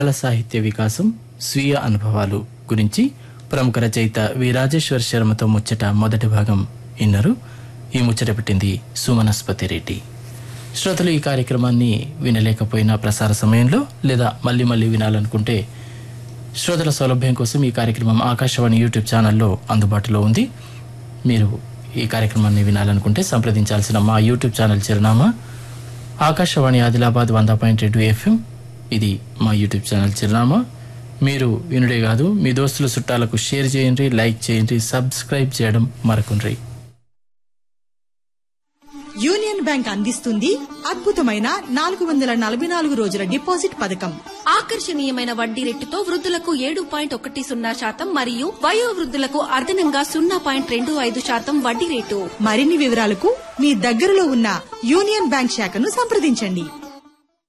బాల సాహిత్య వికాసం స్వీయ అనుభవాలు గురించి ప్రముఖ రచయిత వి రాజేశ్వర్ శర్మతో ముచ్చట మొదటి భాగం విన్నారు ఈ ముచ్చట పెట్టింది సుమనస్పతి రెడ్డి శ్రోతలు ఈ కార్యక్రమాన్ని వినలేకపోయినా ప్రసార సమయంలో లేదా మళ్ళీ మళ్ళీ వినాలనుకుంటే శ్రోతల సౌలభ్యం కోసం ఈ కార్యక్రమం ఆకాశవాణి యూట్యూబ్ ఛానల్లో అందుబాటులో ఉంది మీరు ఈ కార్యక్రమాన్ని వినాలనుకుంటే సంప్రదించాల్సిన మా యూట్యూబ్ ఛానల్ చిరునామా ఆకాశవాణి ఆదిలాబాద్ వంద పాయింట్ రెండు ఎఫ్ఎం ఇది మా యూట్యూబ్ ఛానల్ చిరునామా మీరు వినుడే కాదు మీ దోస్తుల చుట్టాలకు షేర్ చేయండి లైక్ చేయండి సబ్స్క్రైబ్ చేయడం మరకుండ్రి యూనియన్ బ్యాంక్ అందిస్తుంది అద్భుతమైన నాలుగు వందల నలభై నాలుగు రోజుల డిపాజిట్ పథకం ఆకర్షణీయమైన వడ్డీ రేటుతో వృద్ధులకు ఏడు పాయింట్ ఒకటి సున్నా శాతం మరియు వయో వృద్ధులకు అదనంగా సున్నా పాయింట్ రెండు ఐదు శాతం వడ్డీ రేటు మరిన్ని వివరాలకు మీ దగ్గరలో ఉన్న యూనియన్ బ్యాంక్ శాఖను సంప్రదించండి